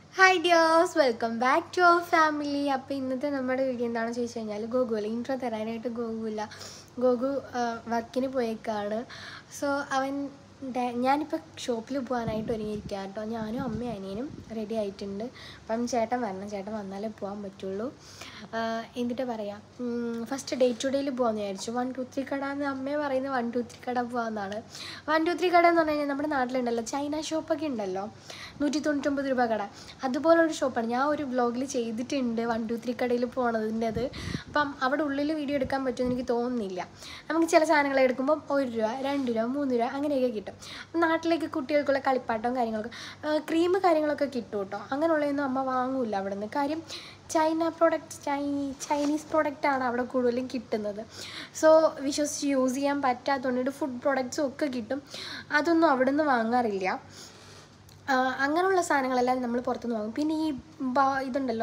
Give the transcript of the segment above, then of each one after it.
Hi dears welcome back to our family അപ്പോൾ ഇന്നത്തെ നമ്മുടെ വീഡിയോ എന്താണെന്ന് ചോദിച്ചു കഴിഞ്ഞാൽ ഗോകു അല്ല ഇൻട്രോ തരാനായിട്ട് ഗോകുല്ല ഗോകു വർക്കിന് പോയേക്കാണ് സോ അവൻ ഡാ- ഞാനിപ്പോൾ ഷോപ്പിൽ പോകാനായിട്ട് ഒരുങ്ങിയിരിക്കുക കേട്ടോ ഞാനും അമ്മയും അനിയനും റെഡി ആയിട്ടുണ്ട് അപ്പം ചേട്ടൻ വരണം ചേട്ടൻ വന്നാലേ പോകാൻ പറ്റുള്ളൂ ആഹ് എന്നിട്ട് പറയാം ഫസ്റ്റ് ഡേ ടു ഡേയിൽ പോകാമെന്ന് വിചാരിച്ചു വൺ ടു ത്രീ കട എന്ന് അമ്മയെ പറയുന്നത് വൺ ടു ത്രീ കട പോകാമെന്നാണ് വൺ ടു ത്രീ കട എന്ന് പറഞ്ഞു കഴിഞ്ഞാൽ നമ്മുടെ നാട്ടിലുണ്ടല്ലോ ചൈന ഷോപ്പൊക്കെ ഉണ്ടല്ലോ നൂറ്റി തൊണ്ണൂറ്റൊമ്പത് രൂപ കട അതുപോലൊരു ഷോപ്പാണ് ഞാൻ ഒരു വ്ലോഗിൽ ചെയ്തിട്ടുണ്ട് വൺ ടു ത്രീ കടയിൽ പോണതിൻ്റെ അത് അപ്പം അവിടെ ഉള്ളിൽ വീഡിയോ എടുക്കാൻ പറ്റുമെന്ന് എനിക്ക് തോന്നുന്നില്ല നമുക്ക് ചില സാധനങ്ങൾ എടുക്കുമ്പോൾ ഒരു രൂപ രണ്ട് രൂപ മൂന്ന് രൂപ അങ്ങനെയൊക്കെ കിട്ടും നാട്ടിലേക്ക് കുട്ടികൾക്കുള്ള കളിപ്പാട്ടവും കാര്യങ്ങളൊക്കെ ക്രീം കാര്യങ്ങളൊക്കെ കിട്ടും കേട്ടോ അങ്ങനെയുള്ളതൊന്നും അമ്മ വാങ്ങൂല അവിടെ നിന്ന് കാര്യം ചൈന പ്രോഡക്റ്റ് ചൈ ചൈനീസ് പ്രോഡക്റ്റാണ് അവിടെ കൂടുതലും കിട്ടുന്നത് സോ വിശ്വസിച്ച് യൂസ് ചെയ്യാൻ പറ്റാത്തതുകൊണ്ട് ഫുഡ് പ്രോഡക്റ്റ്സും ഒക്കെ കിട്ടും അതൊന്നും അവിടെ നിന്ന് വാങ്ങാറില്ല ആ, അങ്ങനെയുള്ള സാധനങ്ങളെല്ലാം നമ്മൾ പുറത്തുനിന്ന് വാങ്ങും പിന്നെ ഈ ബ- ഇതുണ്ടല്ലോ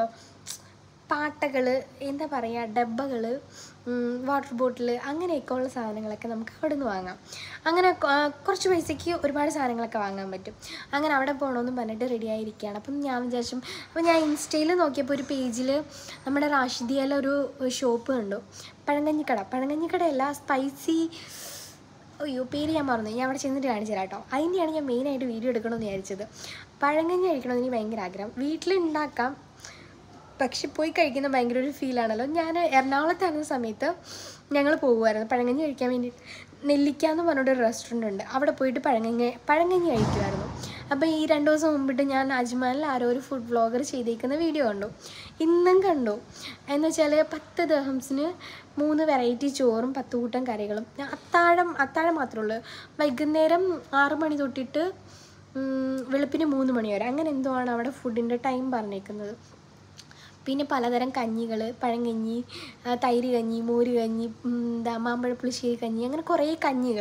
പാട്ടകൾ എന്താ പറയുക ഡബ്ബകൾ വാട്ടർ ബോട്ടിൽ അങ്ങനെയൊക്കെ ഉള്ള സാധനങ്ങളൊക്കെ നമുക്ക് അവിടെ നിന്ന് വാങ്ങാം അങ്ങനെ കൊ- ആ, കുറച്ച് പൈസയ്ക്ക് ഒരുപാട് സാധനങ്ങളൊക്കെ വാങ്ങാൻ പറ്റും അങ്ങനെ അവിടെ പോകണമെന്ന് പറഞ്ഞിട്ട് റെഡി ആയിരിക്കുകയാണ് അപ്പം ഞാൻ വിചാരിച്ചു അപ്പം ഞാൻ ഇൻസ്റ്റയിൽ നോക്കിയപ്പോൾ ഒരു പേജിൽ നമ്മുടെ റാഷിദിയയിലെ ഒരു ഷോപ്പ് കണ്ടു പഴങ്കഞ്ഞിക്കട പഴങ്കഞ്ഞിക്കടയല്ല സ്പൈസി അയ്യോ പേര് ഞാൻ മറന്നു ഞാൻ അവിടെ ചെന്നിട്ട് കാണിച്ചു തരാം കേട്ടോ അതിൻ്റെയാണ് ഞാൻ മെയിനായിട്ട് വീഡിയോ എടുക്കണമെന്ന് വിചാരിച്ചത് പഴങ്കഞ്ഞി കഴിക്കണമെന്ന് എനിക്ക് ഭയങ്കര ആഗ്രഹം വീട്ടിലുണ്ടാക്കാം പക്ഷെ പോയി കഴിക്കുന്ന ഭയങ്കര ഒരു ഫീലാണല്ലോ ഞാൻ എറണാകുളത്തായിരുന്ന സമയത്ത് ഞങ്ങൾ പോകുമായിരുന്നു പഴങ്കഞ്ഞി കഴിക്കാൻ വേണ്ടി നെല്ലിക്ക എന്ന് പറഞ്ഞൊരു റെസ്റ്റോറൻ്റ് ഉണ്ട് അവിടെ പോയിട്ട് പഴങ്കഞ്ഞി പഴങ്കഞ്ഞി കഴിക്കുമായിരുന്നു അപ്പോൾ ഈ രണ്ട് ദിവസം മുമ്പിട്ട് ഞാൻ അജ്മാനിൽ ആരോ ഒരു ഫുഡ് വ്ളോഗർ ചെയ്തേക്കുന്ന വീഡിയോ കണ്ടു ഇന്നും കണ്ടു എന്ന് വെച്ചാൽ പത്ത് ദഹംസിന് മൂന്ന് വെറൈറ്റി ചോറും പത്ത് കൂട്ടം കറികളും ഞാൻ അത്താഴം അത്താഴം മാത്രമേ ഉള്ളൂ വൈകുന്നേരം ആറ് മണി തൊട്ടിട്ട് ഉം, വെളുപ്പിന് മൂന്ന് മണി വരെ അങ്ങനെ എന്തോ ആണ് അവിടെ ഫുഡിൻ്റെ ടൈം പറഞ്ഞേക്കുന്നത് പിന്നെ പലതരം കഞ്ഞികൾ പഴങ്കഞ്ഞി ആ, തൈര് കഞ്ഞി മോര് കഞ്ഞി ഉം, എന്താ മാമ്പഴ പുളിശ്ശേരി കഞ്ഞി അങ്ങനെ കുറേ കഞ്ഞികൾ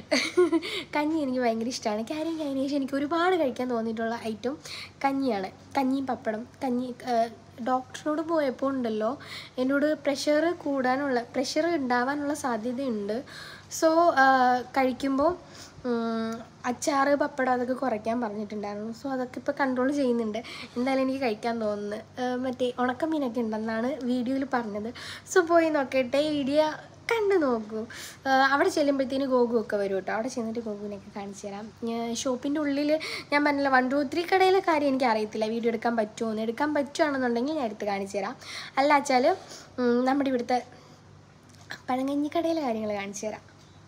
കഞ്ഞി എനിക്ക് ഭയങ്കര ഇഷ്ടമാണ് കാര്യം കഴിഞ്ഞ ശേഷം എനിക്ക് ഒരുപാട് കഴിക്കാൻ തോന്നിയിട്ടുള്ള ഐറ്റം കഞ്ഞിയാണ് കഞ്ഞിയും പപ്പടം കഞ്ഞി ആ, ഡോക്ടറിനോട് പോയപ്പോൾ ഉണ്ടല്ലോ എന്നോട് പ്രഷർ കൂടാനുള്ള പ്രഷർ ഉണ്ടാവാനുള്ള സാധ്യതയുണ്ട് സോ കഴിക്കുമ്പോൾ ഉം, അച്ചാറ് പപ്പടം അതൊക്കെ കുറയ്ക്കാൻ പറഞ്ഞിട്ടുണ്ടായിരുന്നു സോ അതൊക്കെ ഇപ്പോൾ കൺട്രോൾ ചെയ്യുന്നുണ്ട് എന്തായാലും എനിക്ക് കഴിക്കാൻ തോന്നുന്നു ഏഹ് മറ്റേ ഉണക്കമീനൊക്കെ ഉണ്ടെന്നാണ് വീഡിയോയിൽ പറഞ്ഞത് സോ പോയി നോക്കട്ടെ വീഡിയോ കണ്ടു നോക്കൂ ഏഹ് അവിടെ ചെല്ലുമ്പോഴത്തേന് ഗോകു ഒക്കെ വരും കേട്ടോ അവിടെ ചെന്നിട്ട് ഗോകുവിനൊക്കെ കാണിച്ചു തരാം ഷോപ്പിൻ്റെ ഉള്ളിൽ ഞാൻ പറഞ്ഞില്ല വൺ ടു ത്രീ കടയിലെ കാര്യം എനിക്ക് അറിയത്തില്ല വീഡിയോ എടുക്കാൻ പറ്റുമോ എന്ന് എടുക്കാൻ പറ്റുകയാണെന്നുണ്ടെങ്കിൽ ഞാൻ എടുത്ത് കാണിച്ചു തരാം അല്ല വെച്ചാൽ നമ്മുടെ ഇവിടുത്തെ പഴങ്കഞ്ഞി കടയിലെ കാര്യങ്ങൾ കാണിച്ചു തരാം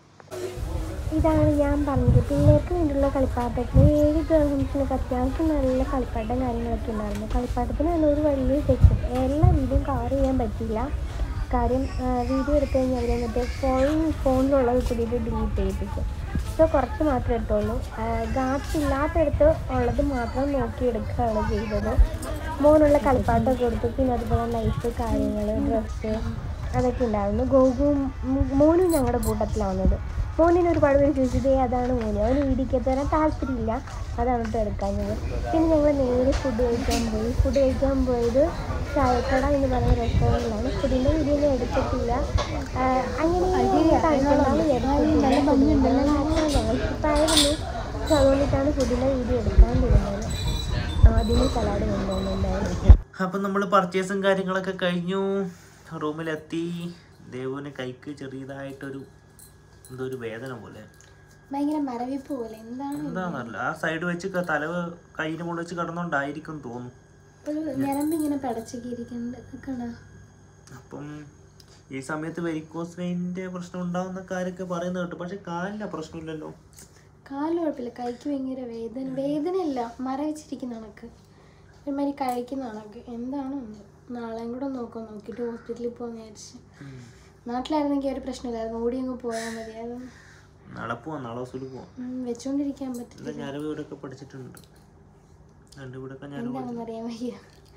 ഇതാണ് ഞാൻ പറഞ്ഞത് പിള്ളേർക്ക് വേണ്ടിയുള്ള കളിപ്പാട്ടത്തിൽ ഏഴ് ഗേൾസിനൊക്കെ അത്യാവശ്യം നല്ല കളിപ്പാട്ടം കാര്യങ്ങളൊക്കെ ഉണ്ടായിരുന്നു കളിപ്പാട്ടത്തിന് തന്നെ ഒരു വലിയ സെക്ഷൻ എല്ലാ വീഡിയോയും കവർ ചെയ്യാൻ പറ്റില്ല കാര്യം വീഡിയോ എടുത്തു കഴിഞ്ഞാൽ അവർ മറ്റേ ഫോൺ ഫോണിലുള്ളത് കൂടിയിട്ട് ഡിലീറ്റ് ചെയ്യിപ്പിക്കും സോ കുറച്ച് മാത്രമേ എടുത്തുള്ളൂ ഗാസ് ഇല്ലാത്തടത്ത് ഉള്ളത് മാത്രം നോക്കി എടുക്കുകയാണ് ചെയ്തത് മോനുള്ള കളിപ്പാട്ടമൊക്കെ കൊടുത്തു പിന്നെ അതുപോലെ നൈഫ് കാര്യങ്ങൾ ഡ്രസ്സ് അതൊക്കെ ഉണ്ടായിരുന്നു ഗോകുവും മോ- മോനും ഞങ്ങളുടെ കൂട്ടത്തിലാണ് വന്നത് മോനിന് ഒരുപാട് പേര് ചോദിച്ചത് അതാണ് മോന് അവന് ഇടിക്കത്ത് തരാൻ താല്പര്യമില്ല അതാണ് ഇപ്പോൾ എടുക്കാഞ്ഞത് പിന്നെ ഞങ്ങൾ നേരെ ഫുഡ് കഴിക്കാൻ പോയി ഫുഡ് കഴിക്കാൻ പോയത് ചായക്കട എന്ന് പറയുന്ന റെസ്റ്റോറൻറ്റിലാണ് ഫുഡിൻ്റെ വീഡിയോ ഒന്നും എടുത്തിട്ടില്ല ആ, അങ്ങനെ കാണിക്കണമെന്ന് വിചാരിച്ചിട്ടില്ല ഞങ്ങൾക്കിപ്പായിരുന്നു പക്ഷെ അതുകൊണ്ടിട്ടാണ് ഫുഡിൻ്റെ വീഡിയോ എടുക്കാൻ തീരുന്നത് ആദ്യമേ സലാഡ് കൊണ്ടുവന്നുണ്ടായിരുന്നു അപ്പം നമ്മൾ പർച്ചേസും കാര്യങ്ങളൊക്കെ കഴിഞ്ഞു റൂമിലെത്തി ദേവുവിന് കൈക്ക് ചെറിയതായിട്ടൊരു എന്തോ ഒരു വേദന പോലെ ഭയങ്കര മരവിപ്പ് പോലെ എന്താണ് എന്താണെന്നറിയില്ല ആ സൈഡ് വെച്ച് ക- തല കൈയിന് മുകളിൽ വെച്ച് കിടന്നുകൊണ്ടായിരിക്കും തോന്നുന്നു ഒരു ഞരമ്പ് ഇങ്ങനെ പടച്ചൊക്കെ ഇരിക്കുന്നുണ്ട് കാണാ അപ്പം ഈ സമയത്ത് വെരിക്കോസ് വെയിൻ്റെ പ്രശ്നം ഉണ്ടാവുന്ന കാര്യമൊക്കെ പറയുന്നത് കേട്ടു പക്ഷെ കാലിന് പ്രശ്നമില്ലല്ലോ കാല് കുഴപ്പമില്ല കൈക്ക് ഭയങ്കര വേദന വേദനയല്ല മരവിച്ചിരിക്കുന്ന കണക്ക് ഒരുമാതിരി കഴിക്കുന്ന കണക്ക് എന്താണോ എന്തോ നാളെയും കൂടെ നോക്കാം നോക്കിയിട്ട് ഹോസ്പിറ്റലിൽ പോകാൻ വിചാരിച്ച് നാട്ടിലായിരുന്നെങ്കിൽ ഒരു പ്രശ്നമില്ലായിരുന്നു ഓടി അങ്ങ് പോയാൽ മതിയായിരുന്നു നാളെ പോവാം നാളെ ഹോസ്പിറ്റലിൽ പോവാം ഉം, വെച്ചോണ്ടിരിക്കാൻ പറ്റില്ല എന്താ ഞാനും ഇവിടെയൊക്കെ പഠിച്ചിട്ടുണ്ട് എൻ്റെ ഇവിടെയൊക്കെ ഞാൻ എന്താണെന്ന് അറിയാൻ വയ്യ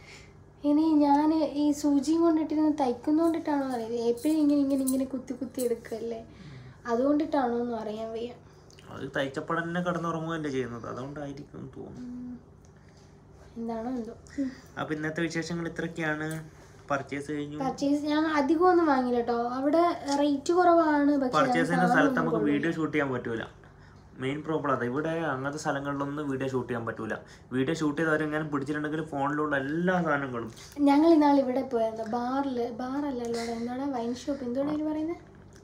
ഇനി ഞാൻ ഈ സൂചിയും കൊണ്ടിട്ടിരുന്ന് തയ്ക്കുന്നോണ്ടിട്ടാണോ അറിയില്ല എപ്പോഴും ഇങ്ങനെ ഇങ്ങനെ ഇങ്ങനെ കുത്തി കുത്തി എടുക്കല്ലേ അതുകൊണ്ടിട്ടാണോ എന്നും അറിയാൻ വയ്യ അത് തയ്ച്ചപ്പടന്നെ കിടന്നുറങ്ങുകയല്ലേ ചെയ്യുന്നത് അതുകൊണ്ടായിരിക്കും എന്ന് തോന്നുന്നു ഉം. എന്താണോ എന്തോ ഉം. അപ്പൊ ഇന്നത്തെ വിശേഷങ്ങൾ ഇത്രയൊക്കെയാണ് പർച്ചേസ് കഴിഞ്ഞു പർച്ചേസ് ഞാൻ അധികം ഒന്നും വാങ്ങില്ല കേട്ടോ അവിടെ റേറ്റ് കുറവാണ് പക്ഷെ പർച്ചേസ് ചെയ്യുന്ന സ്ഥലത്ത് നമുക്ക് വീഡിയോ ഷൂട്ട് ചെയ്യാൻ പറ്റൂല മെയിൻ പ്രോബ്ലം അതാ ഇവിടെ അങ്ങനത്തെ സ്ഥലങ്ങളിലൊന്നും വീഡിയോ ഷൂട്ട് ചെയ്യാൻ പറ്റൂല വീഡിയോ ഷൂട്ട് ചെയ്തവരെങ്ങനെ പിടിച്ചിട്ടുണ്ടെങ്കിൽ ഫോണിലുള്ള എല്ലാ സാധനങ്ങളും ഞങ്ങൾ ഇന്നാൾ ഇവിടെ പോയത് ബാറിൽ ബാറല്ലല്ലോ അവിടെ എന്താണ് വൈൻ ഷോപ്പ് എന്താണ് അവർ പറയുന്നത്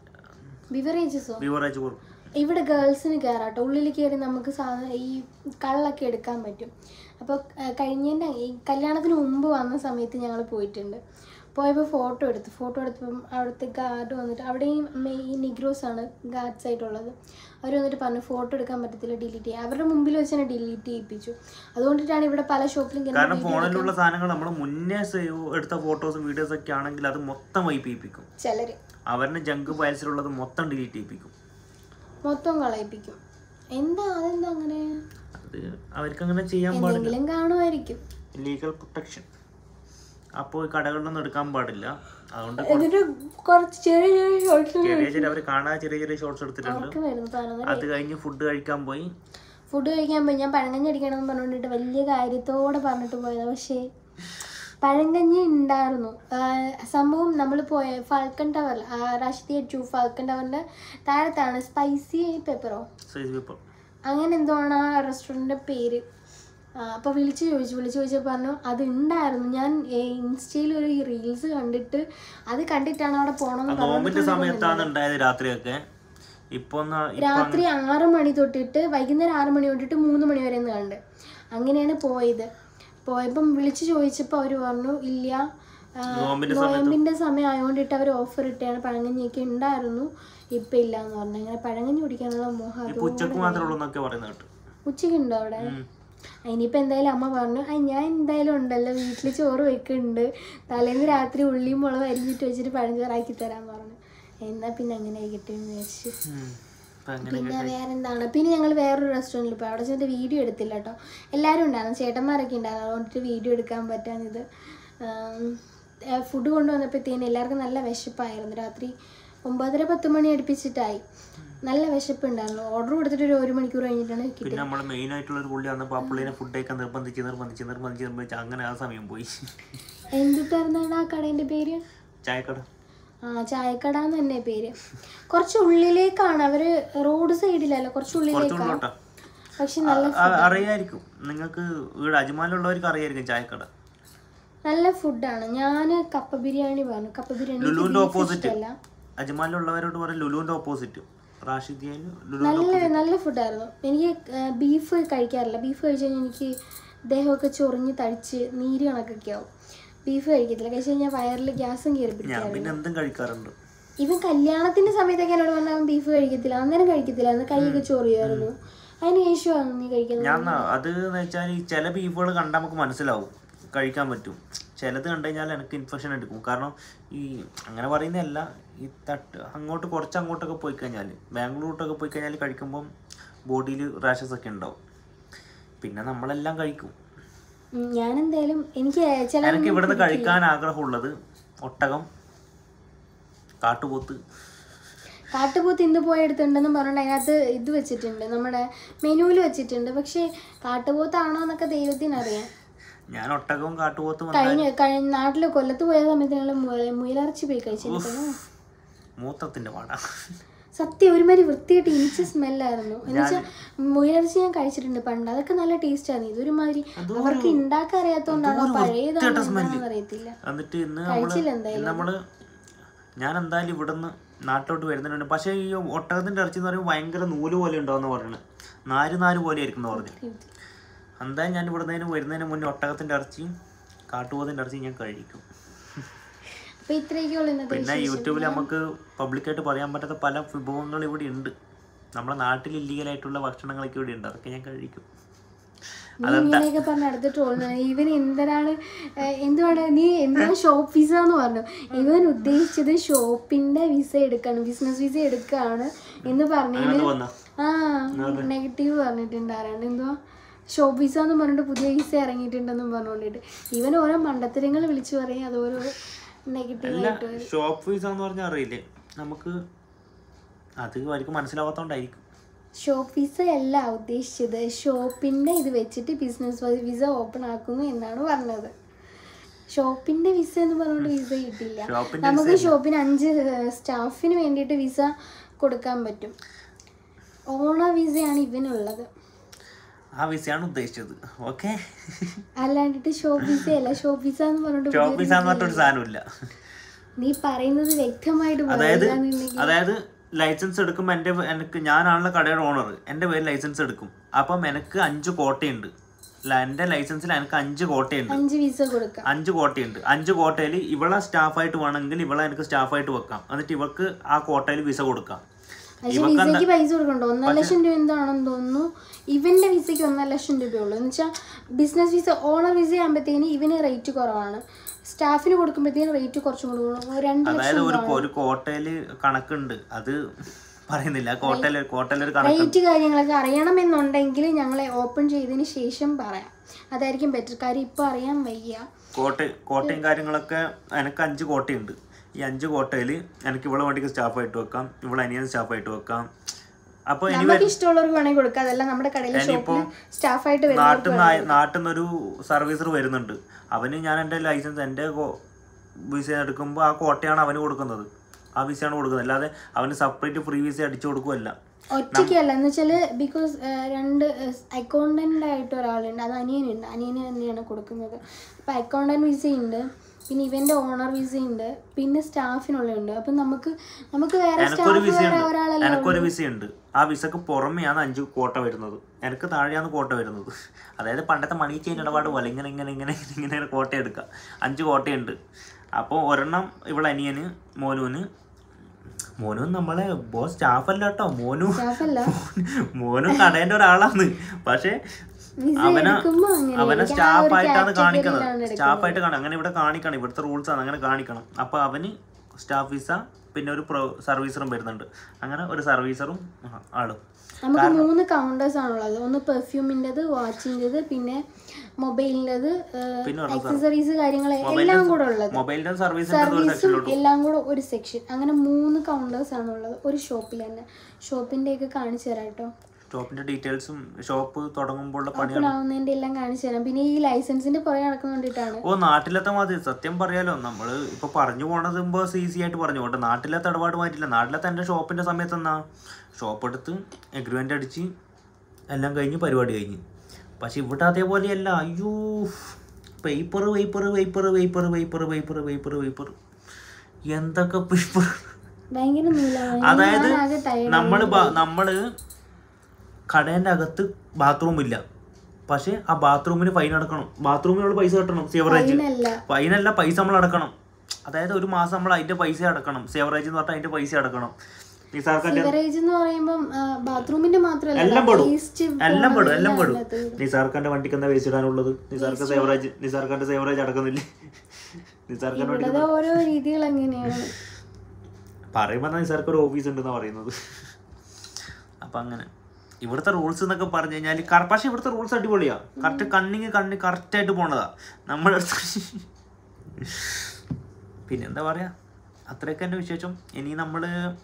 ബിവറേജസോ ബിവറേജ് കൊടുക്കും ഇവിടെ ഗേൾസിന് കയറാട്ടോ ഉള്ളിൽ കയറി നമുക്ക് സാധനം ഈ കള്ളൊക്കെ എടുക്കാൻ പറ്റും അപ്പോൾ കഴിഞ്ഞതിൻ്റെ ഈ കല്യാണത്തിന് മുമ്പ് വന്ന സമയത്ത് ഞങ്ങൾ പോയിട്ടുണ്ട് പോയപ്പോൾ ഫോട്ടോ എടുത്തു ഫോട്ടോ എടുത്തപ്പം അവിടുത്തെ ഗാർഡ് വന്നിട്ട് അവിടെയും മെ- ഈ നിഗ്രോസ് ആണ് ഗാർഡ്സ് ആയിട്ടുള്ളത് അവർ വന്നിട്ട് പറഞ്ഞു ഫോട്ടോ എടുക്കാൻ പറ്റത്തില്ല ഡിലീറ്റ് ചെയ്യാം അവരുടെ മുമ്പിൽ വെച്ച് തന്നെ ഡിലീറ്റ് ചെയ്യിപ്പിച്ചു അതുകൊണ്ടിട്ടാണ് ഇവിടെ പല ഷോപ്പിലും ഇങ്ങനെ കാരണം ഫോണിലുള്ള സാധനങ്ങൾ നമ്മൾ മുന്നേ സേവ് എടുത്ത ഫോട്ടോസും വീഡിയോസും ഒക്കെ ആണെങ്കിൽ അത് മൊത്തം വൈപ്പിപ്പിക്കും ചിലർ അവരുടെ ജങ്ക് ഫയൽസിലുള്ളത് മൊത്തം ഡിലീറ്റ് ചെയ്യിപ്പിക്കും മൊത്തം കളയിപ്പിക്കും എന്താ അതെന്താ അങ്ങനെ അത് അവർക്ക് അങ്ങനെ ചെയ്യാൻ പാടില്ല എന്തെങ്കിലും കാണുമായിരിക്കും ലീഗൽ പ്രൊട്ടക്ഷൻ അപ്പോൾ കടകളിലൊന്നും എടുക്കാൻ പാടില്ല അതുകൊണ്ട് എന്നിട്ട് കുറച്ച് ചെറിയ ചെറിയ ഷോർട്സ് ചെറിയ ചെറിയ അവർ കാണാതെ ചെറിയ ചെറിയ ഷോർട്സ് എടുത്തിട്ടുണ്ട് അവർക്ക് വരുന്നു പതിനൊന്നര അത് കഴിഞ്ഞ് ഫുഡ് കഴിക്കാൻ പോയി ഫുഡ് കഴിക്കാൻ പോയി ഞാൻ പഴങ്കഞ്ഞി അടിക്കണമെന്ന് പറഞ്ഞുകൊണ്ടിട്ട് വലിയ കാര്യത്തോടെ പറഞ്ഞിട്ട് പോയത് പക്ഷേ പഴങ്കഞ്ഞി ഉണ്ടായിരുന്നു ആഹ് സംഭവം നമ്മൾ പോയ ഫാൽക്കൺ ടവർ റാഷിദി അടിച്ചു ഫാൽക്കൺ ടവറിൻ്റെ താഴത്താണ് സ്പൈസി പെപ്പറോ സൈസ് പേപ്പർ അങ്ങനെ എന്തോ ആണ് ആ റെസ്റ്റോറൻറ്റിൻ്റെ പേര് അപ്പോൾ വിളിച്ച് ചോദിച്ചു വിളിച്ച് ചോദിച്ചപ്പോൾ പറഞ്ഞു അത് ഉണ്ടായിരുന്നു ഞാൻ ഇൻസ്റ്റയിൽ ഒരു റീൽസ് കണ്ടിട്ട് അത് കണ്ടിട്ടാണ് അവിടെ പോകണമെന്ന് നോമ്പിന്റെ പറഞ്ഞത് സമയത്താണ് ഉണ്ടായത് രാത്രിയൊക്കെ ഇപ്പൊ ഒന്ന് ഇപ്പൊ രാത്രി ആറ് മണി തൊട്ടിട്ട് വൈകുന്നേരം ആറ് മണി തൊട്ടിട്ട് മൂന്ന് മണി വരെ ഒന്ന് കണ്ട് അങ്ങനെയാണ് പോയത് പോയപ്പം വിളിച്ച് ചോദിച്ചപ്പോൾ അവർ പറഞ്ഞു ഇല്ല ആ, നോമ്പിന്റെ നോയമ്പിന്റെ സമയം ആയതുകൊണ്ടിട്ട് അവർ ഓഫർ ഇട്ടാണ് പഴങ്കഞ്ഞിയൊക്കെ ഉണ്ടായിരുന്നു ഇപ്പം ഇല്ല എന്ന് പറഞ്ഞു അങ്ങനെ പഴങ്കഞ്ഞി കുടിക്കാനുള്ള മോഹം ഇപ്പൊ ഉച്ചക്ക് മാത്രമേ ഉള്ളൂ എന്നൊക്കെ പറയുന്നത് കേട്ടു ഉച്ചയ്ക്ക് ഉണ്ടോ അവിടെ ഉം. ഇനിയിപ്പോൾ എന്തായാലും അമ്മ പറഞ്ഞു ആ ഞാൻ എന്തായാലും ഉണ്ടല്ലോ വീട്ടിൽ ചോറ് വെക്കുന്നുണ്ട് തലേന്ന് രാത്രി ഉള്ളിയും മുളക് അരിഞ്ഞിട്ട് വെച്ചിട്ട് പഴഞ്ചോറാക്കി തരാൻ പറഞ്ഞു എന്നാൽ പിന്നെ അങ്ങനെ ആയിക്കട്ടെ എന്ന് വിചാരിച്ചു ഉം. അപ്പൊ അങ്ങനെ പിന്നെ വേറെ എന്താണ് പിന്നെ ഞങ്ങൾ വേറൊരു റെസ്റ്റോറൻറ്റിൽ പോയി അവിടെ ചെന്നിട്ട് വീഡിയോ എടുത്തില്ല കേട്ടോ എല്ലാവരും ഉണ്ടായിരുന്നു ചേട്ടന്മാരൊക്കെ ഉണ്ടായിരുന്നു അതുകൊണ്ടിട്ട് വീഡിയോ എടുക്കാൻ പറ്റാഞ്ഞത് ഫുഡ് കൊണ്ടുവന്നപ്പോഴത്തേന് എല്ലാവർക്കും നല്ല വിശപ്പായിരുന്നു രാത്രി ഒമ്പതര പത്ത് മണി അടുപ്പിച്ചിട്ടായി നല്ല വിശപ്പുണ്ടായിരുന്നു ഓർഡർ കൊടുത്തിട്ട് ഒരു ഒരു മണിക്കൂർ കഴിഞ്ഞിട്ടാണ് കിട്ടിയത് പിന്നെ നമ്മള് മെയിൻ ആയിട്ടുള്ള ഒരു പുള്ളി വന്നപ്പോ ആ പുള്ളിനെ ഫുഡ് കഴിക്കാൻ നിർബന്ധിച്ച് നിർബന്ധിച്ച് നിർബന്ധിച്ച് നിർബന്ധിച്ച് അങ്ങനെ ആ സമയം പോയി എന്തിട്ടായിരുന്നാണ് ആ കടേൻ്റെ പേര് ചായക്കട ആ ചായക്കട എന്ന് തന്നെ പേര് കുറച്ച് ഉള്ളിലേക്കാണ് അവര് റോഡ് സൈഡിലല്ല കുറച്ച് ഉള്ളിലേക്കാണ് കുറച്ചുള്ളോട്ടാ പക്ഷെ നല്ല അറിയായിരിക്കും നിങ്ങൾക്ക് ഇവിടെ അജ്മാലുള്ളവർക്ക് അറിയായിരിക്കും ചായക്കട നല്ല ഫുഡാണ് ഞാൻ കപ്പ ബിരിയാണി പറഞ്ഞു കപ്പ ബിരിയാണി എനിക്ക് ലുലുവിന്റെ beef ഓപ്പോസിറ്റ് ഇഷ്ടമല്ല അജ്മാലിലുള്ളവരോട് പറയും ലുലുവിന്റെ ഓപ്പോസിറ്റ് റാഷിദിയയിൽ ലുലു നല്ല നല്ല ഫുഡായിരുന്നു എനിക്ക് ബീഫ് കഴിക്കാറില്ല ബീഫ് കഴിച്ച് കഴിഞ്ഞാൽ എനിക്ക് ദേഹമൊക്കെ ചൊറിഞ്ഞ് തടിച്ച് നീര് കണക്കൊക്കെ ആവും ബീഫ് കഴിക്കത്തില്ല കഴിച്ച് കഴിഞ്ഞാൽ വയറിൽ ഗ്യാസും കയറി ഞാൻ പിടിക്കാറുണ്ട് പിന്നെ എന്തും കഴിക്കാറുണ്ട് ഇവൻ കല്യാണത്തിന്റെ സമയത്തൊക്കെ എന്നോട് പറഞ്ഞാൽ അവൻ ബീഫ് കഴിക്കത്തില്ല അന്നേരം കഴിക്കത്തില്ല അന്ന് കൈയൊക്കെ ചൊറിയായിരുന്നു അതിന് ശേഷമാണ് നീ കഴിക്കുന്നത് ഞാൻ ന- അത് എന്ന് വെച്ചാൽ ഈ ചില ബീഫുകൾ കണ്ടാൽ നമുക്ക് മനസ്സിലാവും കഴിക്കാൻ പറ്റും ചിലത് കണ്ടു കഴിഞ്ഞാൽ എനിക്ക് ഇൻഫെക്ഷൻ എടുക്കും കാരണം ഈ അങ്ങനെ പറയുന്നതല്ല ഈ തട്ട് അങ്ങോട്ട് കുറച്ച് അങ്ങോട്ടൊക്കെ പോയി കഴിഞ്ഞാൽ ബാംഗ്ലൂരോട്ടൊക്കെ പോയി കഴിഞ്ഞാൽ കഴിക്കുമ്പം ബോഡിയിൽ റാഷസ് ഒക്കെ ഉണ്ടാവും പിന്നെ നമ്മളെല്ലാം കഴിക്കും ഉം, ഞാൻ എന്തായാലും എനിക്ക് ചില എനിക്ക് ഇവിടുന്ന് കഴിക്കാൻ ആഗ്രഹമുള്ളത് ഒട്ടകം കാട്ടുപോത്ത് കാട്ടുപോത്ത് ഇന്ന് പോയെടുത്തുണ്ടെന്നും പറഞ്ഞിട്ട് അതിനകത്ത് ഇത് വെച്ചിട്ടുണ്ട് നമ്മുടെ മെനുവിൽ വെച്ചിട്ടുണ്ട് പക്ഷേ കാട്ടുപോത്താണോ എന്നൊക്കെ ദൈവത്തിനറിയാം ഞാൻ ഒട്ടകവും കാട്ടുപോത്തും വന്നാൽ കഴിഞ്ഞ കഴിഞ്ഞ നാട്ടില് കൊല്ലത്ത് പോയ സമയത്ത് ഞങ്ങൾ മുയലിറച്ചി പോയി കഴിച്ചിട്ടുണ്ട് മൂത്രത്തിന്റെ പാടാ സത്യം ഒരുമാതിരി വൃത്തിയായിട്ട് ഇനിച്ച സ്മെല്ലായിരുന്നു എന്നുവെച്ചാൽ മുയലിറച്ചി ഞാൻ കഴിച്ചിട്ടുണ്ട് പണ്ട് അതൊക്കെ നല്ല ടേസ്റ്റ് ആണ് ഇതൊരുമാതിരി അവർക്ക് ഉണ്ടാക്കാൻ അറിയാത്തോണ്ടാണോ പഴയതാണോ എന്താണെന്ന് അറിയത്തില്ല എന്നിട്ട് ഇന്ന് കഴിച്ചില്ല നമ്മള് എന്തായാലും ഇന്ന് നമ്മള് ഞാൻ എന്തായാലും ഇവിടുന്ന് നാട്ടിലോട്ട് വരുന്നുണ്ട് പക്ഷേ ഈ ഒട്ടകത്തിന്റെ ഇറച്ചി എന്ന് പറയുമ്പോൾ ഭയങ്കര നൂല് പോലെ ഉണ്ടാവുന്ന പറയുന്നത് നാല് നാല് പോലെ ആയിരിക്കും എന്ന് പറഞ്ഞു എന്തായാലും ഞാൻ ഇവിടുന്നതിന് വരുന്നതിന് മുന്നേ ഒട്ടകത്തിന്റെ ഇറച്ചിയും കാട്ടുപോത്തിന്റെ ഇറച്ചിയും ഞാൻ കഴിക്കും അപ്പൊ ഇത്രയൊക്കെയുള്ളൂ ഇന്നത്തെ പിന്നെ യൂട്യൂബിൽ നമുക്ക് പബ്ലിക്കായിട്ട് പറയാൻ പറ്റാത്ത പല വിഭവങ്ങൾ ഇവിടെ ഉണ്ട് നമ്മുടെ നാട്ടിൽ ഇല്ലീഗലായിട്ടുള്ള ഭക്ഷണങ്ങളൊക്കെ ഇവിടെ ഉണ്ട് അതൊക്കെ ഞാൻ കഴിക്കും നീ ഇങ്ങനെയൊക്കെ പറഞ്ഞ അടുത്ത ട്രോൾ ഇവൻ എന്തിനാണ് ഏഹ്, എന്തുവാണ് നീ എന്താണ് ഷോപ്പ് വിസ എന്ന് പറഞ്ഞു ഇവൻ ഉദ്ദേശിച്ചത് ഷോപ്പിന്റെ വിസ എടുക്കാണ് ബിസിനസ് വിസ എടുക്കാണ് എന്ന് പറഞ്ഞതിന് അങ്ങനെ വന്ന ആ നെഗറ്റീവ് പറഞ്ഞിട്ടുണ്ടായിരുന്നു എന്തോ ഷോപ്പ് വിസ എന്ന് പറഞ്ഞിട്ട് പുതിയ വിസ ഇറങ്ങിയിട്ടുണ്ടെന്നും പറഞ്ഞുകൊണ്ടിട്ട് ഇവൻ ഓരോ മണ്ടത്തരങ്ങൾ വിളിച്ചു പറയും അത് ഓരോ നെഗറ്റീവ് അല്ല ആയിട്ട് വരും. ഷോപ്പ് ഫീസ് എന്ന് പറഞ്ഞാൽ അറിയില്ലേ നമുക്ക് അത് അവർക്ക് മനസ്സിലാവാത്തോണ്ടായിരിക്കും ഷോപ്പ് വിസ അല്ല ഉദ്ദേശിച്ചത് ഷോപ്പിന്റെ ഇത് വെച്ചിട്ട് ബിസിനസ് വിസ ഓപ്പൺ ആക്കുന്നു എന്നാണ് പറഞ്ഞത് ഷോപ്പിന്റെ വിസ എന്ന് പറഞ്ഞുകൊണ്ട് വിസ കിട്ടില്ല ഷോപ്പിന്റെ നമുക്ക് ഷോപ്പിന് അഞ്ച് സ്റ്റാഫിന് വേണ്ടിയിട്ട് വിസ കൊടുക്കാൻ പറ്റും ഓണ വിസയാണ് ഇവനുള്ളത് ആ വിസയാണ് ഉദ്ദേശിച്ചത് ഓക്കെ അല്ലാണ്ടിട്ട് ഷോപ്പ് വിസ അല്ല ഷോപ്പ് വിസ എന്ന് പറഞ്ഞിട്ട് ഷോപ്പ് വിസ എന്ന് പറഞ്ഞൊരു സാധനമില്ല നീ പറയുന്നത് വ്യക്തമായിട്ട് അതായത് പറയാന്നുണ്ടെങ്കിൽ അതായത് ലൈസൻസ് എടുക്കുമ്പോൾ എൻ്റെ എനിക്ക് ഞാനാണല്ലോ കടയുടെ ഓണർ എൻ്റെ പേര് ലൈസൻസ് എടുക്കും അപ്പം എനിക്ക് അഞ്ച് കോട്ടയുണ്ട് ല- എൻ്റെ ലൈസൻസിൽ എനിക്ക് അഞ്ച് കോട്ടയുണ്ട് അഞ്ച് വിസ കൊടുക്കാം അഞ്ച് കോട്ടയുണ്ട് അഞ്ച് കോട്ടയിൽ ഇവളെ സ്റ്റാഫായിട്ട് വേണമെങ്കിൽ ഇവളെ എനിക്ക് സ്റ്റാഫായിട്ട് വെക്കാം എന്നിട്ട് ഇവൾക്ക് ആ കോട്ടയിൽ വിസ കൊടുക്കാം പക്ഷെ വിസയ്ക്ക് പൈസ കൊടുക്കണ്ട ഒന്നര ലക്ഷം രൂപ എന്താണെന്ന് തോന്നുന്നു ഇവന്റെ വിസയ്ക്ക് ഒന്നര ലക്ഷം രൂപയുള്ളൂ എന്ന് വെച്ചാൽ ബിസിനസ് വിസ ഓണർ വിസ ആകുമ്പോഴത്തേന് ഇവന് റേറ്റ് കുറവാണ് സ്റ്റാഫിന് കൊടുക്കുമ്പോഴത്തേന് റേറ്റ് കുറച്ചും കൂടി കൂടും ഒരു രണ്ട് അതായത് ലക്ഷം ഒരു ഒരു കോട്ടയിൽ കണക്കുണ്ട് അത് പറയുന്നില്ല കോട്ടയിൽ കോട്ടയിൽ ഒരു കണക്ക് റേറ്റ് കാര്യങ്ങളൊക്കെ അറിയണമെന്നുണ്ടെങ്കിൽ ഞങ്ങളെ ഓപ്പൺ ചെയ്തതിന് ശേഷം പറയാം അതായിരിക്കും ബെറ്റർ കാര്യം ഇപ്പം അറിയാൻ വയ്യ കോട്ട കോട്ടയും കാര്യങ്ങളൊക്കെ എനിക്ക് അഞ്ച് കോട്ടയുണ്ട് ഈ അഞ്ച് കോട്ടയിൽ എനിക്ക് ഇവളെ വണ്ടിക്ക് സ്റ്റാഫായിട്ട് വെക്കാം ഇവളെ അനിയൻ സ്റ്റാഫായിട്ട് വെക്കാം അപ്പോൾ ഇനി നമുക്ക് ഇഷ്ടമുള്ളവർക്ക് വേണമെങ്കിൽ കൊടുക്കാം അതല്ല നമ്മുടെ കടയിലെ ഷോപ്പിൽ സ്റ്റാഫായിട്ട് വരുന്ന നാട്ടിൽ നിന്ന് നാട്ടിൽ നിന്നൊരു സർവീസർ വരുന്നുണ്ട് അവന് ഞാൻ എൻ്റെ ലൈസൻസ് എൻ്റെ വിസ എടുക്കുമ്പോൾ ആ കോട്ടയാണ് അവന് കൊടുക്കുന്നത് ആ വിസയാണ് കൊടുക്കുന്നത് അല്ലാതെ അവന് സെപ്പറേറ്റ് ഫ്രീ വിസ അടിച്ചു കൊടുക്കുകയല്ല ഒറ്റയ്ക്കല്ല എന്ന് വെച്ചാൽ ബിക്കോസ് രണ്ട് അക്കൗണ്ടൻ്റ് ആയിട്ട് ഒരാളുണ്ട് അത് അനിയനുണ്ട് അനിയന് തന്നെയാണ് കൊടുക്കുന്നത് അപ്പം അക്കൗണ്ടൻറ്റ് വിസ ഉണ്ട് പിന്നെ ഇവൻ്റെ ഓണർ വിസ ഉണ്ട് പിന്നെ സ്റ്റാഫിനുള്ളുണ്ട് അപ്പം നമുക്ക് നമുക്ക് വേറെ എനിക്കൊരു സ്റ്റാഫ് വേറെ വിസയുണ്ട് ഒരാളല്ല എനിക്കൊരു വിസയുണ്ട് ആ വിസക്ക് പുറമെയാണ് അഞ്ച് കോട്ട വരുന്നത് എനിക്ക് താഴെയാണ് കോട്ട വരുന്നത് അതായത് പണ്ടത്തെ മണി ചെയിൻ ഇടപാട് പോലെ ഇങ്ങനെ ഇങ്ങനെ ഇങ്ങനെ ഇങ്ങനെ ഇങ്ങനെ കോട്ട എടുക്കുക അഞ്ച് കോട്ടയുണ്ട് അപ്പോൾ ഒരെണ്ണം ഇവിടെ അനിയന് മോനുവിന് മോനു നമ്മളെ ബോസ് സ്റ്റാഫല്ല കേട്ടോ മോനു സ്റ്റാഫല്ല മോനു കടേൻ്റെ ഒരാളാണ് പക്ഷേ വിസ അവനെ എടുക്കുമ്പോൾ അങ്ങനെ അവനെ എനിക്ക് ആ ഒരു സ്റ്റാഫായിട്ടാണ് കാണിക്കുന്നത് category യിലാണ് സ്റ്റാഫായിട്ട് കാണും അങ്ങനെ ഇവിടെ കാണിക്കണം ഇവിടുത്തെ റൂൾസ് ആണ് അങ്ങനെ കാണിക്കണം അപ്പൊ അവന് സ്റ്റാഫ് വിസ പിന്നെ ഒരു പ്രോ സർവീസറും വരുന്നുണ്ട് അങ്ങനെ ഒരു സർവീസറും ആ, ആളും നമുക്ക് മൂന്ന് കൗണ്ടേഴ്സ് ആണുള്ളത് ഒന്ന് പെർഫ്യൂമിൻ്റെത് വാച്ചിൻ്റെത് പിന്നെ മൊബൈലിൻ്റെത് പിന്നെ ഒരു ആക്സസറീസ് കാര്യങ്ങൾ എല്ലാം കൂടെ ഉള്ളത് മൊബൈലിന്റെ സർവീസിന്റെ ഒരു സർവീസും സെക്ഷനിലോട്ട് എല്ലാം കൂടെ ഒരു സെക്ഷൻ അങ്ങനെ മൂന്ന് കൗണ്ടേഴ്സ് ആണുള്ളത് ഒരു ഷോപ്പിൽ തന്നെ ഷോപ്പിൻ്റെ ഒക്കെ കാണിച്ചു തരാം കേട്ടോ ഷോപ്പിന്റെ ഡീറ്റെയിൽസും ഷോപ്പ് തുടങ്ങുമ്പോഴുള്ള പണി ഓപ്പൺ ആവുന്നതിൻ്റെ എല്ലാം കാണിച്ചു തരാം പിന്നെ ഈ ലൈസൻസിന്റെ പുറകെ നടക്കുന്ന വേണ്ടിയിട്ടാണ് ഓ നാട്ടിലത്തെ മതി സത്യം പറയാലോ നമ്മള് ഇപ്പൊ പറഞ്ഞു പോണത് ബോസ് ഈസി ആയിട്ട് പറഞ്ഞു പോട്ടെ നാട്ടിലത്തെ ഇടപാട് മാറ്റില്ല നാട്ടിലത്തെ എൻ്റെ ഷോപ്പിന്റെ സമയത്ത് എന്നാ ഷോപ്പ് എടുത്ത് എഗ്രിമെന്റ് അടിച്ച് എല്ലാം കഴിഞ്ഞ് പരിപാടി കഴിഞ്ഞ് പക്ഷെ ഇവിടെ അതേപോലെയല്ല അയ്യോ paper paper paper paper paper paper paper paper എന്തൊക്കെ പേപ്പർ ഭയങ്കര നൂലാണ് അതായത് ആകെ ടയർഡ് നമ്മള് ബ- നമ്മള് കടേന്റെ അകത്ത് ബാത്റൂം ഇല്ല പക്ഷെ ആ ബാത്റൂമിന് ഫൈൻ അടക്കണം ബാത്റൂമിനുള്ള പൈസ കെട്ടണം സേവറേജ് അല്ല ഫൈനല്ല പൈസ നമ്മൾ അടക്കണം അതായത് ഒരു മാസം നമ്മൾ അതിന്റെ പൈസ അടക്കണം സേവറേജ് എന്ന് പറഞ്ഞാൽ അതിന്റെ പൈസ അടക്കണം നിസാർക്കന്റെ സിവറേജ് എന്ന് പറയുമ്പം ബാത്റൂമിന്റെ മാത്രമല്ല എല്ലാം പെടും വേസ്റ്റ് എല്ലാം പെടും എല്ലാം പെടും നിസാർഖാന്റെ വണ്ടിക്ക് എന്താ വേസ്റ്റ് ഇടാനുള്ളത് നിസാർക്ക് സേവറേജ് നിസാർഖാന്റെ സേവറേജ് അടക്കുന്നില്ലേ നിസാർഖാന്റെ വണ്ടി ഇവിടെ ഓരോ രീതികൾ എങ്ങനെയാണ് പറയുമ്പോൾ നിസാർക്ക് ഒരു ഓഫീസ് ഉണ്ടെന്നാണ് പറയുന്നത് അപ്പം അങ്ങനെ ഇവിടുത്തെ റൂൾസ് എന്നൊക്കെ പറഞ്ഞു കഴിഞ്ഞാൽ പക്ഷെ ഇവിടുത്തെ റൂൾസ് അടിപൊളിയാ കറക്റ്റ് കണ്ണിങ് കണ്ണി കറക്റ്റായിട്ട് പോണതാ നമ്മുടെ അടുത്ത് പിന്നെന്താ പറയാ അത്രയൊക്കെ എൻ്റെ വിശേഷം ഇനി നമ്മൾ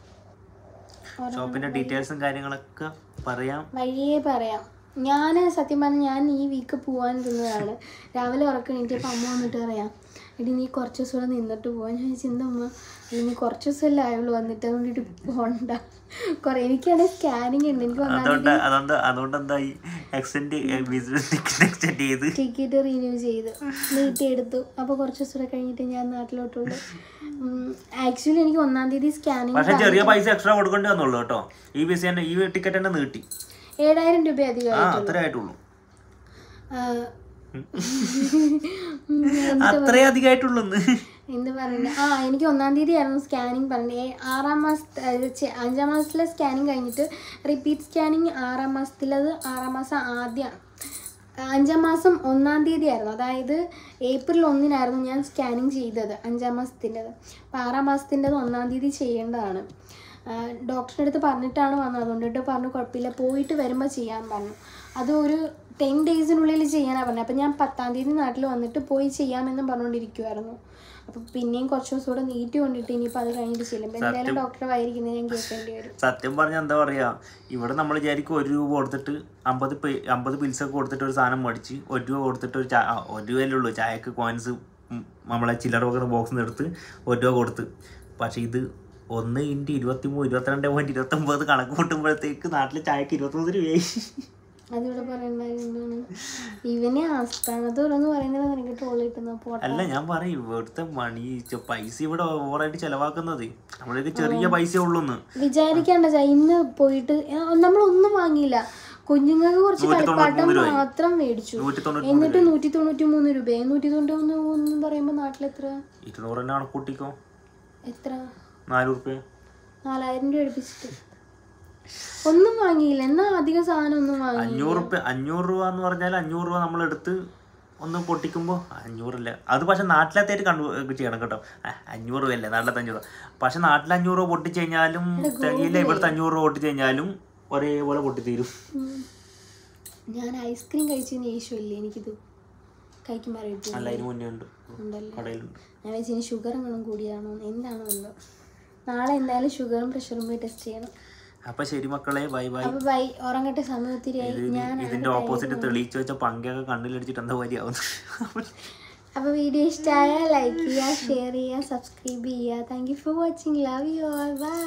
ഷോപ്പിന്റെ ഡീറ്റെയിൽസും കാര്യങ്ങളൊക്കെ പറയാം വഴിയേ പറയാം ഞാൻ സത്യം പറഞ്ഞാൽ ഞാൻ ഈ വീക്ക് പോവാൻ തിന്നതാണ് രാവിലെ ഉറക്കം എണീറ്റപ്പോൾ അമ്മ വന്നിട്ട് പറയാം എടി നീ കുറച്ച് ദിവസം കൂടെ നിന്നിട്ട് പോവാൻ ഞാൻ ചിന്ത അമ്മ നീ കുറച്ച് ദിവസമല്ലേ ആയുള്ളൂ വന്നിട്ട് അതുകൊണ്ടിട്ട് പോകണ്ട കുറെ എനിക്കാണെങ്കിൽ സ്കാനിങ് ഉണ്ട് എനിക്ക് വന്നാൽ അതുകൊണ്ട് അതുകൊണ്ട് അതുകൊണ്ട് എന്തായി എക്സ്റ്റെൻഡ് എക്സ്റ്റെൻഡ് ചെയ്ത് ടിക്കറ്റ് റിന്യൂ ചെയ്ത് നീട്ടി എടുത്തു അപ്പോൾ കുറച്ച് ദിവസം കൂടെ കഴിഞ്ഞിട്ട് ഞാൻ നാട്ടിലോട്ടുള്ളൂ ആക്ച്വലി എനിക്ക് ഒന്നാം തീയതി സ്കാനിങ് പക്ഷെ ചെറിയ പൈസ എക്സ്ട്രാ കൊടുക്കേണ്ടി വന്നുള്ളൂ കേട്ടോ ഈ വിസ ഈ ടിക്കറ്റ് തന്നെ നീട്ടി ഏഴായിരം രൂപ അധികം ആ അത്രേ ആയിട്ടുള്ളൂ ആ, അത്രേ അധികമായിട്ടുള്ളൂ ഇന്ന്. എന്ത് പറയുന്നത് ആ എനിക്ക് ഒന്നാം തീയതി ആയിരുന്നു സ്കാനിങ് പറഞ്ഞത് ഏ- ആറാം മാസത്തെ അതായത് ചെ- അഞ്ചാം മാസത്തിലെ സ്കാനിങ് കഴിഞ്ഞിട്ട് റിപ്പീറ്റ് സ്കാനിങ് ആറാം മാസത്തിലത് ആറാം മാസം ആദ്യമാണ് അഞ്ചാം മാസം ഒന്നാം തീയതി ആയിരുന്നു അതായത് ഏപ്രിൽ ഒന്നിനായിരുന്നു ഞാൻ സ്കാനിങ് ചെയ്തത് അഞ്ചാം മാസത്തിൻ്റെത് അപ്പോൾ ആറാം മാസത്തിൻ്റെത് ഒന്നാം തീയതി ചെയ്യേണ്ടതാണ് ഡോക്ടറുടെ അടുത്ത് പറഞ്ഞിട്ടാണ് വന്നത് അതുകൊണ്ടിട്ട് പറഞ്ഞു കുഴപ്പമില്ല പോയിട്ട് വരുമ്പോൾ ചെയ്യാൻ പറഞ്ഞു അത് ഒരു ടെൻ ഡേയ്സിനുള്ളിൽ ചെയ്യാനാണ് പറഞ്ഞത് അപ്പം ഞാൻ പത്താം തീയതി നാട്ടിൽ വന്നിട്ട് പോയി ചെയ്യാമെന്നും പറഞ്ഞുകൊണ്ടിരിക്കുമായിരുന്നു അപ്പം പിന്നെയും കുറച്ച് ദിവസം കൂടെ നീട്ടി കൊണ്ടിട്ട് ഇനിയിപ്പോൾ അത് കഴിഞ്ഞിട്ട് ചെല്ലുമ്പോൾ എന്തായാലും ഡോക്ടറെ വായിരിക്കുന്നത് ഞാൻ കേൾക്കേണ്ടി വരും സത്യം പറഞ്ഞാൽ എന്താ പറയാ ഇവിടെ നമ്മൾ വിചാരിക്കും ഒരു രൂപ കൊടുത്തിട്ട് അമ്പത് പേ അമ്പത് പിൽസൊക്കെ കൊടുത്തിട്ട് ഒരു സാധനം മേടിച്ച് ഒരു രൂപ കൊടുത്തിട്ട് ഒരു ചാ ആ, ഒരു രൂപയല്ലേ ഉള്ളൂ ചായക്ക് കോയിൻസ് നമ്മളെ ചില്ലറ വകർ ബോക്സിൽ നിന്ന് എടുത്ത് ഒരു രൂപ കൊടുത്ത് പക്ഷേ ഇത് ഒന്ന് ഇൻറ്റു ഇരുപത്തി മൂന്ന് ഇരുപത്തിരണ്ട് പോയിന്റ് ഇരുപത്തി ഒമ്പത് കണക്ക് കൂട്ടുമ്പോഴത്തേക്ക് നാട്ടിലെ ചായക്ക് ഇരുപത്തൊമ്പത് രൂപയായി അതിവിടെ പറയണ്ടായിരുന്നാണ് ഇവനെ ആസ്ഥാനത്ത് ഓരോന്ന് പറയുന്നത് നിനക്ക് ട്രോൾ കിട്ടുന്ന പോട്ടെ അല്ല ഞാൻ പറയും ഇവിടുത്തെ മണി ചെ- പൈസ ഇവിടെ ഓവറായിട്ട് ചെലവാക്കുന്നത് നമ്മളൊക്കെ ചെറിയ പൈസ ഉള്ളൂന്ന് വിചാരിക്കണ്ട ചാ ഇന്ന് പോയിട്ട് നമ്മളൊന്നും വാങ്ങിയില്ല കുഞ്ഞുങ്ങൾക്ക് കുറച്ച് നൂറ്റി കളിപ്പാട്ടം തൊണ്ണൂറ്റി മൂന്ന് മാത്രം മേടിച്ചു നൂറ്റി തൊണ്ണൂറ്റി എന്നിട്ട് നൂറ്റി തൊണ്ണൂറ്റി മൂന്ന് രൂപ നൂറ്റി തൊണ്ണൂറ്റി മൂന്ന് എന്ന് പറയുമ്പോൾ നാട്ടിലെത്ര ഇരുന്നൂറ് തന്നെ കണക്കൂട്ടിക്കോ എത്ര നാല് റുപ്യ നാലായിരം രൂപ എടുപ്പിച്ചിട്ട് ഒന്നും വാങ്ങിയില്ല എന്നാ അധികം സാധനം ഒന്നും വാങ്ങി അഞ്ഞൂറ് റുപ്യ അഞ്ഞൂറ് രൂപ എന്ന് പറഞ്ഞാൽ അഞ്ഞൂറ് രൂപ നമ്മളെടുത്ത് ഒന്ന് പൊട്ടിക്കുമ്പോൾ അഞ്ഞൂറില്ല അത് പക്ഷെ നാട്ടിലത്തേറ്റ് കണ്ടു ചെയ്യണം കേട്ടോ ആ, അഞ്ഞൂറ് രൂപയല്ലേ നാട്ടിലത്തെ അഞ്ഞൂറ് രൂപ പക്ഷെ നാട്ടിൽ അഞ്ഞൂറ് രൂപ പൊട്ടിച്ച് കഴിഞ്ഞാലും തികയില്ല ഇവിടുത്തെ അഞ്ഞൂറ് രൂപ പൊട്ടിച്ച് കഴിഞ്ഞാലും ഒരേപോലെ പൊട്ടിത്തീരും ഉം. ഞാൻ ഐസ്ക്രീം കഴിച്ചതിന് ശേഷമല്ലേ എനിക്കിത് കഴിക്കുമ്പോൾ അറിയത്തില്ല അല്ല അതിന് മുന്നേ ഉണ്ട് ഉണ്ടല്ലേ കടയിലുണ്ട് ഞാൻ വെച്ച് ഇനി ഷുഗർ എങ്ങനെ കൂടിയാണോ എന്താണോ എന്തോ നാളെ എന്തായാലും ഷുഗറും പ്രഷറും പോയി ടെസ്റ്റ് ചെയ്യണം അപ്പൊ ശരി മക്കളെ ബൈ ബൈ അപ്പൊ ബൈ ഉറങ്ങട്ടെ സമയം ഒത്തിരിയായി ഞാൻ ഇതിന്റെ ഓപ്പോസിറ്റ് തെളിയിച്ചു വെച്ച പങ്കയൊക്കെ കണ്ണിലടിച്ചിട്ട് എന്താ വരിയാവുന്നു അപ്പൊ വീഡിയോ ഇഷ്ടമായ ലൈക്ക് ചെയ്യുക ഷെയർ ചെയ്യുക സബ്സ്ക്രൈബ് ചെയ്യുക thank you for watching love you all by